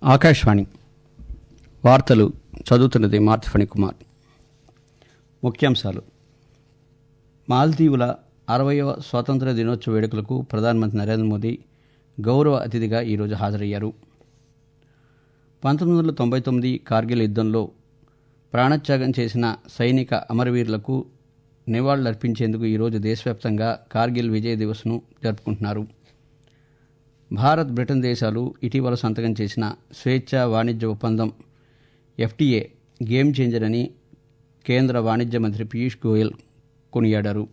ఆకాశవాణి వార్తలు చదువుతున్నది మార్తిఫణి కుమార్ ముఖ్యాంశాలు మాల్దీవుల అరవయవ స్వాతంత్ర దినోత్సవ వేడుకలకు ప్రధానమంత్రి నరేంద్ర మోదీ గౌరవ అతిథిగా ఈరోజు హాజరయ్యారు పంతొమ్మిది వందల తొంభై తొమ్మిది కార్గిల్ యుద్ధంలో ప్రాణత్యాగం చేసిన సైనిక అమరవీరులకు నివాళులర్పించేందుకు ఈరోజు దేశవ్యాప్తంగా కార్గిల్ విజయ్ దివస్ను జరుపుకుంటున్నారు భారత్ బ్రిటన్ దేశాలు ఇటీవల సంతకం చేసిన స్వేచ్ఛ వాణిజ్య ఒప్పందం ఎఫ్టీఏ గేమ్ చేంజర్ అని కేంద్ర వాణిజ్య మంత్రి పీయూష్ గోయల్ కొనియాడారు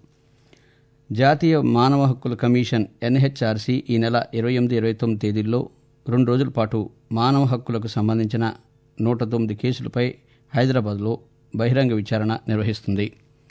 జాతీయ మానవ హక్కుల కమిషన్ ఎన్హెచ్ఆర్సీ ఈ నెల ఇరవై ఎనిమిది ఇరవై తొమ్మిది తేదీల్లో రెండు రోజుల పాటు మానవ హక్కులకు సంబంధించిన నూట తొమ్మిది కేసులపై హైదరాబాద్లో బహిరంగ విచారణ నిర్వహిస్తుంది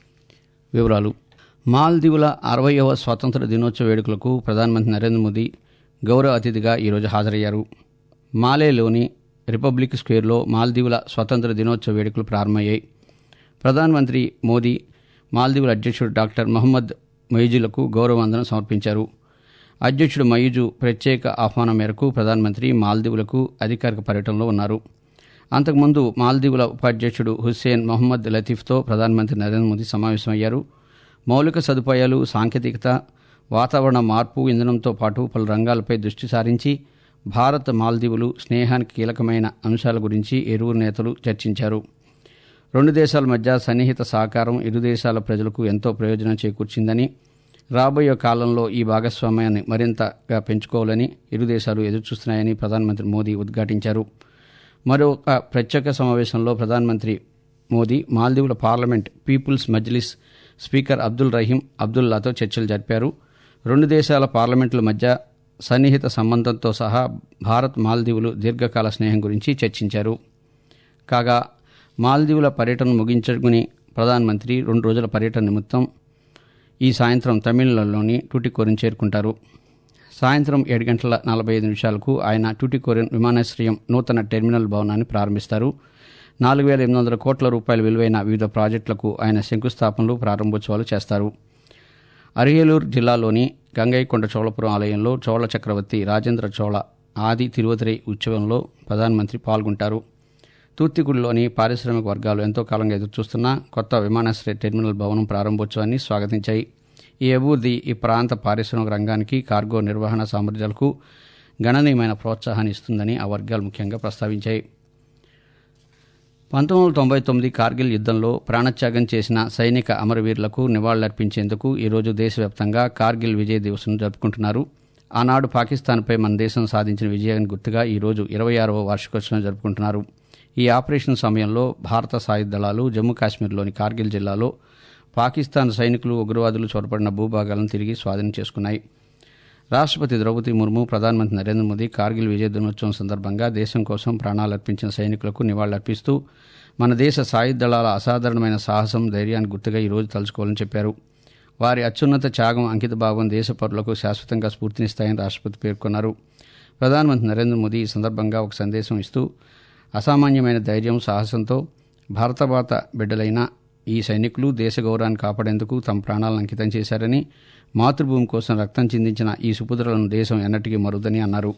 వివరాలు మాల్దీవుల అరవయవ స్వాతంత్ర దినోత్సవ వేడుకలకు ప్రధానమంత్రి నరేంద్ర మోదీ గౌరవ అతిథిగా ఈరోజు హాజరయ్యారు మాలేలోని రిపబ్లిక్ స్క్వేర్లో మాల్దీవుల స్వాతంత్ర దినోత్సవ వేడుకలు ప్రారంభమయ్యాయి ప్రధానమంత్రి మోదీ మాల్దీవుల అధ్యక్షుడు డాక్టర్ మహమ్మద్ మొయిజులకు గౌరవవందనం సమర్పించారు అధ్యక్షుడు మయూజు ప్రత్యేక ఆహ్వానం మేరకు ప్రధానమంత్రి మాల్దీవులకు అధికారిక పర్యటనలో ఉన్నారు అంతకుముందు మాల్దీవుల ఉపాధ్యక్షుడు హుస్సేన్ మొహమ్మద్ లతీఫ్తో ప్రధానమంత్రి నరేంద్ర మోదీ సమావేశమయ్యారు మౌలిక సదుపాయాలు సాంకేతికత వాతావరణ మార్పు ఇంధనంతో పాటు పలు రంగాలపై దృష్టి సారించి భారత్ మాల్దీవులు స్నేహానికి కీలకమైన అంశాల గురించి ఇరువురు నేతలు చర్చించారు రెండు దేశాల మధ్య సన్నిహిత సహకారం ఇరు దేశాల ప్రజలకు ఎంతో ప్రయోజనం చేకూర్చిందని రాబోయే కాలంలో ఈ భాగస్వామ్యాన్ని మరింతగా పెంచుకోవాలని ఇరు దేశాలు ఎదురుచూస్తున్నాయని ప్రధానమంత్రి మోదీ ఉద్ఘాటించారు మరొక ప్రత్యేక సమావేశంలో ప్రధానమంత్రి మోదీ మాల్దీవుల parliament people's Majlis speaker Abdul Raheem అబ్దుల్లాతో చర్చలు జరిపారు రెండు దేశాల పార్లమెంట్ల మధ్య సన్నిహిత సంబంధంతో సహా భారత్ మాల్దీవులు దీర్ఘకాల స్నేహం గురించి చర్చించారు కాగా మాల్దీవుల పర్యటన ముగించుకుని ప్రధానమంత్రి రెండు రోజుల పర్యటన నిమిత్తం ఈ సాయంత్రం తమిళనాడులోని టూటికోరిన్ చేరుకుంటారు సాయంత్రం ఏడు గంటల నలభై ఐదు నిమిషాలకు ఆయన టూటికోరిన్ విమానాశ్రయం నూతన టెర్మినల్ భవనాన్ని ప్రారంభిస్తారు నాలుగు వేల ఎనిమిది వందల కోట్ల రూపాయల విలువైన వివిధ ప్రాజెక్టులకు ఆయన శంకుస్థాపనలు ప్రారంభోత్సవాలు చేస్తారు అరియేలూరు జిల్లాలోని గంగైకొండ చోళపురం ఆలయంలో చోళ చక్రవర్తి రాజేంద్ర చోళ ఆది తిరువతిరై ఉత్సవంలో ప్రధానమంత్రి పాల్గొంటారు తూత్తిగుడిలోని పారిశ్రామిక వర్గాలు ఎంతో కాలంగా ఎదురుచూస్తున్న కొత్త విమానాశ్రయ టెర్మినల్ భవనం ప్రారంభోత్సవాన్ని స్వాగతించాయి ఈ అభివృద్ధి ఈ ప్రాంత పారిశ్రామిక రంగానికి కార్గో నిర్వహణ సామర్థ్యాలకు గణనీయమైన ప్రోత్సాహాన్ని ఇస్తుందని ఆ వర్గాలు ముఖ్యంగా ప్రస్తావించాయి పంతొమ్మిది వందల తొంభై తొమ్మిది కార్గిల్ యుద్ధంలో ప్రాణత్యాగం చేసిన సైనిక అమరవీరులకు నివాళులర్పించేందుకు ఈరోజు దేశవ్యాప్తంగా కార్గిల్ విజయ్ దివస్ను జరుపుకుంటున్నారు ఆనాడు పాకిస్తాన్పై మన దేశం సాధించిన విజయానికి గుర్తుగా ఈరోజు ఇరవై ఆరవ వార్షికోత్సవం జరుపుకుంటున్నారు ఈ ఆపరేషన్ సమయంలో భారత సాయుధ దళాలు జమ్మూ కాశ్మీర్లోని కార్గిల్ జిల్లాలో పాకిస్తాన్ సైనికులు ఉగ్రవాదులు చొరబడిన భూభాగాలను తిరిగి స్వాధీనం చేసుకున్నాయి రాష్ట్రపతి ద్రౌపది ముర్ము ప్రధానమంత్రి నరేంద్ర మోదీ కార్గిల్ విజయ దినోత్సవం సందర్భంగా దేశం కోసం ప్రాణాలర్పించిన సైనికులకు నివాళులర్పిస్తూ మన దేశ సాయుధ దళాల అసాధారణమైన సాహసం ధైర్యాన్ని గుర్తుగా ఈరోజు తలుచుకోవాలని చెప్పారు వారి అత్యున్నత త్యాగం అంకితభావం దేశ పౌరులకు శాశ్వతంగా స్ఫూర్తినిస్తాయని రాష్ట్రపతి పేర్కొన్నారు ప్రధానమంత్రి నరేంద్ర మోదీ ఈ సందర్భంగా ఒక సందేశం ఇస్తూ అసామాన్యమైన ధైర్యం సాహసంతో భారతమాత బిడ్డలైన ఈ సైనికులు దేశ గౌరవాన్ని కాపాడేందుకు తమ ప్రాణాలను అంకితం చేశారని మాతృభూమి కోసం రక్తం చిందించిన ఈ సుపుత్రులను దేశం ఎన్నటికీ మరుదని అన్నారు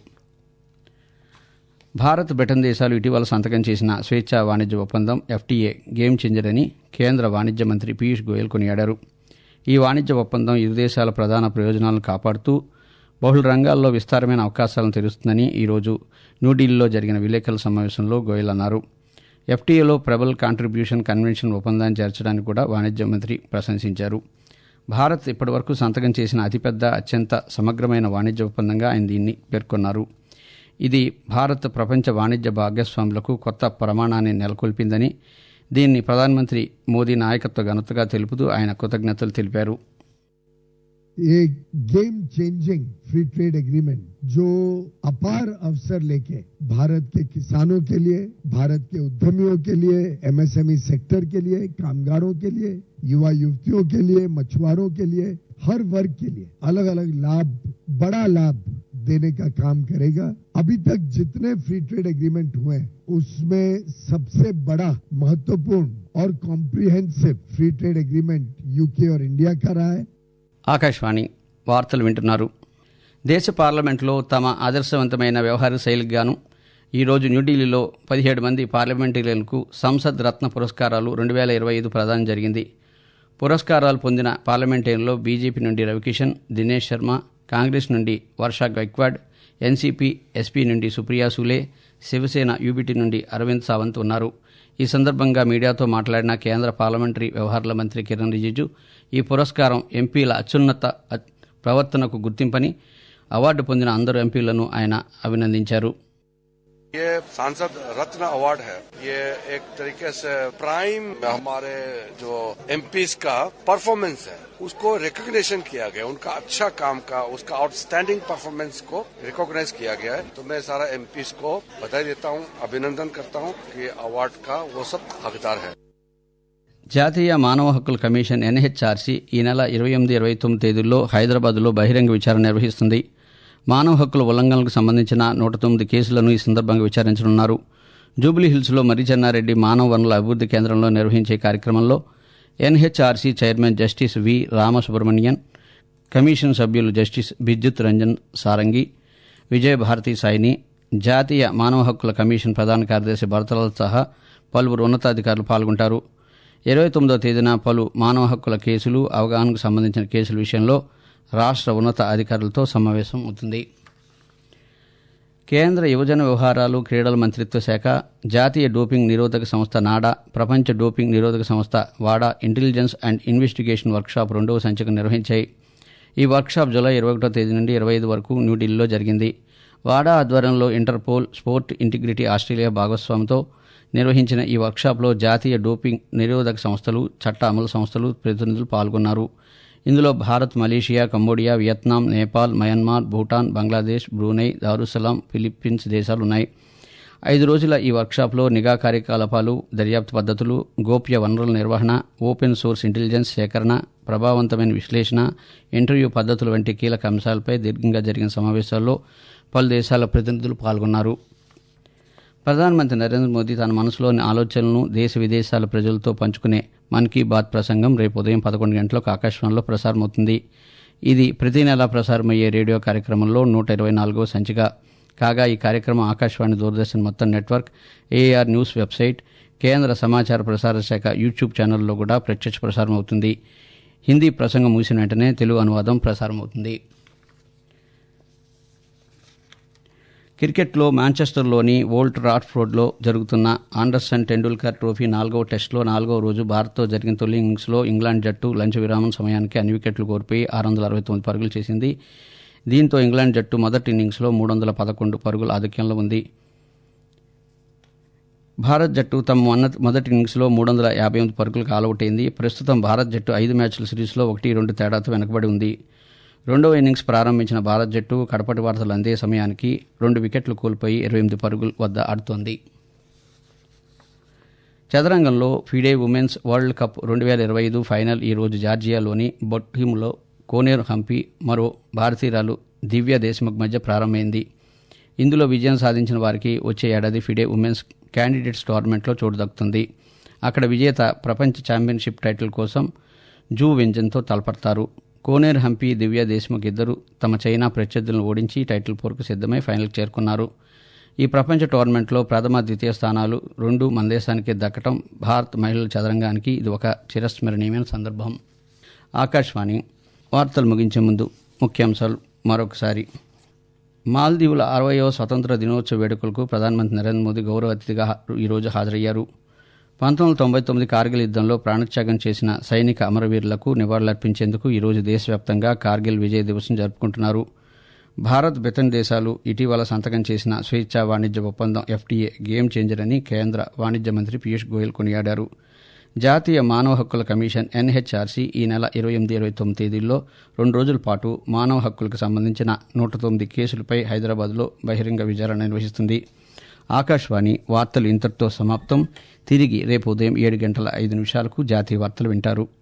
భారత్ బ్రిటన్ దేశాలు ఇటీవల సంతకం చేసిన స్వేచ్ఛా వాణిజ్య ఒప్పందం ఎఫ్టీఏ గేమ్ చేంజర్ అని కేంద్ర వాణిజ్య మంత్రి పీయూష్ గోయల్ కొనియాడారు ఈ వాణిజ్య ఒప్పందం ఇరు దేశాల ప్రధాన ప్రయోజనాలను కాపాడుతూ బహుళ రంగాల్లో విస్తారమైన అవకాశాలను తెరుస్తుందని ఈరోజు న్యూఢిల్లీలో జరిగిన విలేకరుల సమావేశంలో గోయల్ అన్నారు ఎఫ్టీఏలో ప్రబల్ కాంట్రిబ్యూషన్ కన్వెన్షన్ ఒప్పందాన్ని చేర్చడానికి కూడా వాణిజ్య మంత్రి ప్రశంసించారు భారత్ ఇప్పటివరకు సంతకం చేసిన అతిపెద్ద అత్యంత సమగ్రమైన వాణిజ్య ఒప్పందంగా ఆయన దీన్ని పేర్కొన్నారు ఇది భారత్ ప్రపంచ వాణిజ్య భాగస్వాములకు కొత్త ప్రమాణాన్ని నెలకొల్పిందని దీన్ని ప్రధానమంత్రి మోదీ నాయకత్వ ఘనతగా తెలుపుతూ ఆయన కృతజ్ఞతలు తెలిపారు एक game changing free trade agreement जो अपार अवसर लेके भारत के किसानों के लिए भारत के उद्यमियों के लिए एमएसएमई सेक्टर के लिए कामगारों के लिए युवा युवतियों के लिए मछुआरों के लिए हर वर्ग के लिए अलग अलग लाभ बड़ा लाभ देने का काम करेगा अभी तक जितने फ्री ट्रेड एग्रीमेंट हुए हैं, उसमें सबसे बड़ा महत्वपूर्ण और comprehensive free trade agreement UK और इंडिया का रहा है ఆకాశవాణి వార్తలు వింటున్నారు దేశ పార్లమెంట్లో తమ ఆదర్శవంతమైన వ్యవహార శైలికి గాను ఈ రోజు న్యూఢిల్లీలో పదిహేడు మంది పార్లమెంటరీలకు సంసద్ రత్న పురస్కారాలు రెండు వేల ఇరవై ఐదు ప్రదానం జరిగింది పురస్కారాలు పొందిన పార్లమెంటరీలో బీజేపీ నుండి రవికిషన్ దినేష్ శర్మ కాంగ్రెస్ నుండి వర్షా గైక్వాడ్ ఎన్సీపీ ఎస్పీ నుండి సుప్రియా సూలే శివసేన యూబీటీ నుండి అరవింద్ సావంత్ ఉన్నారు ఈ సందర్భంగా మీడియాతో మాట్లాడిన కేంద్ర పార్లమెంటరీ వ్యవహారాల మంత్రి కిరణ్ రిజిజు ఈ పురస్కారం ఎంపీల అత్యున్నత అ- ప్రవర్తనకు గుర్తింపని అవార్డు పొందిన అందరు ఎంపీలను ఆయన అభినందించారు ये सांसद रत्न अवार्ड है ये एक तरीके से प्राइम हमारे जो एमपीज का परफॉर्मेंस है उसको रिकॉग्निशन किया गया उनका अच्छा काम का उसका आउटस्टैंडिंग परफॉर्मेंस को रिकॉग्नाइज किया गया है तो मैं सारा एमपीज को बधाई देता हूं अभिनंदन करता हूं कि अवार्ड का वो सब हकदार है జాతీయ మానవ హక్కుల కమిషన్ ఎన్హెచ్ఆర్సీ ఈ నెల ఇరవై ఎనిమిది ఇరవై తొమ్మిది తేదీల్లో హైదరాబాద్లో బహిరంగ విచారణ నిర్వహిస్తుంది మానవ హక్కుల ఉల్లంఘనలకు సంబంధించిన నూట తొమ్మిది కేసులను ఈ సందర్భంగా విచారించనున్నారు జూబ్లీ హిల్స్లో మర్రిచెన్నారెడ్డి మానవ వనరుల అభివృద్ధి కేంద్రంలో నిర్వహించే కార్యక్రమంలో NHRC chairman justice V Ramasubramanian commission సభ్యులు జస్టిస్ బిద్యుత్ రంజన్ సారంగి విజయభారతి సాయిని జాతీయ మానవ హక్కుల కమిషన్ ప్రధాన కార్యదర్శి భరతలాల్ సహా పలువురు ఉన్నతాధికారులు పాల్గొంటారు ఇరవై తొమ్మిదవ తేదీన పలు మానవ హక్కుల కేసులు అవగాహనకు సంబంధించిన కేసుల విషయంలో రాష్ట్ర ఉన్నత అధికారులతో సమావేశం అవుతుంది కేంద్ర యువజన వ్యవహారాలు క్రీడల మంత్రిత్వ శాఖ జాతీయ డోపింగ్ నిరోధక సంస్థ నాడా ప్రపంచ డోపింగ్ నిరోధక సంస్థ వాడా ఇంటెలిజెన్స్ అండ్ ఇన్వెస్టిగేషన్ వర్క్షాప్ రెండవ సంచిక నిర్వహించాయి ఈ వర్క్షాప్ జూలై ఇరవై ఒకటో తేదీ నుండి ఇరవై ఐదు వరకు న్యూఢిల్లీలో జరిగింది వాడా ఆధ్వర్యంలో ఇంటర్పోల్ స్పోర్ట్ ఇంటిగ్రిటీ ఆస్ట్రేలియా భాగస్వామితో నిర్వహించిన ఈ వర్క్షాప్లో జాతీయ డోపింగ్ నిరోధక సంస్థలు చట్ట అమలు సంస్థలు ప్రతినిధులు పాల్గొన్నారు ఇందులో Bharat Malaysia Cambodia Vietnam Nepal Myanmar Bhutan Bangladesh Brunei Darussalam Philippines దేశాలున్నాయి ఐదు రోజుల ఈ వర్క్షాప్లో నిఘా కార్యకలాపాలు దర్యాప్తు పద్ధతులు గోప్య వనరుల నిర్వహణ ఓపెన్ సోర్స్ ఇంటెలిజెన్స్ సేకరణ ప్రభావవంతమైన విశ్లేషణ ఇంటర్వ్యూ పద్ధతులు వంటి కీలక అంశాలపై దీర్ఘంగా జరిగిన సమావేశాల్లో పలు దేశాల ప్రతినిధులు పాల్గొన్నారు ప్రధానమంత్రి నరేంద్ర మోదీ తన మనసులోని ఆలోచనలను దేశ విదేశాల ప్రజలతో పంచుకునే మన్ కీ బాత్ ప్రసంగం రేపు ఉదయం పదకొండు గంటలకు ఆకాశవాణిలో ప్రసారమవుతుంది ఇది ప్రతి నెలా ప్రసారమయ్యే రేడియో కార్యక్రమంలో నూట ఇరవై నాలుగవ సంచిక కాగా ఈ కార్యక్రమం ఆకాశవాణి దూరదర్శన్ మొత్తం నెట్వర్క్ ఏఆర్ న్యూస్ వెబ్సైట్ కేంద్ర సమాచార ప్రసార శాఖ యూట్యూబ్ ఛానల్లో కూడా ప్రత్యక్ష ప్రసారం అవుతుంది హిందీ ప్రసంగం ముగిసిన వెంటనే తెలుగు అనువాదం ప్రసారమవుతుంది క్రికెట్లో మాంచెస్టర్లోని ఓల్డ్ రాట్ఫోర్డ్లో జరుగుతున్న ఆండర్సన్ టెండూల్కర్ ట్రోఫీ నాలుగవ టెస్టులో నాలుగవ రోజు భారత్తో జరిగిన తొలి ఇన్నింగ్స్లో ఇంగ్లాండ్ జట్టు లంచ్ విరామం సమయానికి అన్ని వికెట్లు కోల్పోయి ఆరు వందల అరవై తొమ్మిది పరుగులు చేసింది దీంతో ఇంగ్లాండ్ జట్టు మొదటి ఇన్నింగ్స్లో మూడు వందల పదకొండు పరుగుల ఆధిక్యంలో ఉంది భారత్ జట్టు తమ మొన్న- మొదటి ఇన్నింగ్స్లో మూడు వందల యాభై ఎనిమిది పరుగులకు ఆలౌట్ అయింది ప్రస్తుతం భారత్ జట్టు ఐదు మ్యాచ్ల సిరీస్లో ఒకటి రెండు తేడాతో వెనకబడి ఉంది రెండవ ఇన్నింగ్స్ ప్రారంభించిన భారత్ జట్టు కడపటి వార్తలు అందే సమయానికి రెండు వికెట్లు కోల్పోయి ఇరవై ఎనిమిది పరుగుల వద్ద ఆడుతోంది చదరంగంలో ఫిడే ఉమెన్స్ వరల్డ్ కప్ రెండు వేల ఇరవై ఐదు ఫైనల్ ఈ రోజు జార్జియాలోని బొట్టిమ్లో కోనేరు హంపి మరో భారతీయురాలు దివ్య దేశముఖ్ మధ్య ప్రారంభమైంది ఇందులో విజయం సాధించిన వారికి వచ్చే ఏడాది ఫిడే ఉమెన్స్ క్యాండిడేట్స్ టోర్నమెంట్లో చోటు దక్కుతుంది అక్కడ విజేత ప్రపంచ ఛాంపియన్షిప్ టైటిల్ కోసం జూ వెంజన్తో తలపడతారు కోనేరు హంపి దివ్య దేశ్ముఖ్ ఇద్దరు తమ చైనా ప్రత్యర్థులను ఓడించి టైటిల్ పోరుకు సిద్ధమై ఫైనల్కి చేరుకున్నారు ఈ ప్రపంచ టోర్నమెంట్లో ప్రథమ ద్వితీయ స్థానాలు రెండు మన దేశానికి దక్కటం భారత్ మహిళల చదరంగానికి ఇది ఒక చిరస్మరణీయమైన సందర్భం ఆకాశవాణి వార్తలు ముగించే ముందు ముఖ్యాంశాలు మరొకసారి మాల్దీవుల అరవయవ స్వతంత్ర దినోత్సవ వేడుకలకు ప్రధానమంత్రి నరేంద్ర మోదీ గౌరవ అతిథిగా ఈరోజు హాజరయ్యారు పంతొమ్మిది వందల తొంభై తొమ్మిది కార్గిల్ యుద్దంలో ప్రాణత్యాగం చేసిన సైనిక అమరవీరులకు నివాళులర్పించేందుకు ఈరోజు దేశవ్యాప్తంగా కార్గిల్ విజయ్ దివస్ను జరుపుకుంటున్నారు భారత్ బ్రిటన్ దేశాలు ఇటీవల సంతకం చేసిన స్వేచ్ఛా వాణిజ్య ఒప్పందం ఎఫ్టీఏ గేమ్ చేంజర్ అని కేంద్ర వాణిజ్య మంత్రి పీయూష్ గోయల్ కొనియాడారు జాతీయ మానవ హక్కుల కమిషన్ ఎన్హెచ్ఆర్సీ ఈ నెల ఇరవై ఎనిమిది ఇరవై తొమ్మిది తేదీల్లో రెండు రోజుల పాటు మానవ హక్కులకు సంబంధించిన నూట తొమ్మిది కేసులపై హైదరాబాద్లో బహిరంగ విచారణ నిర్వహిస్తుంది ఆకాశవాణి వార్తలు ఇంతటితో సమాప్తం తిరిగి రేపు ఉదయం ఏడు గంటల ఐదు నిమిషాలకు జాతీయ వార్తలు వింటారు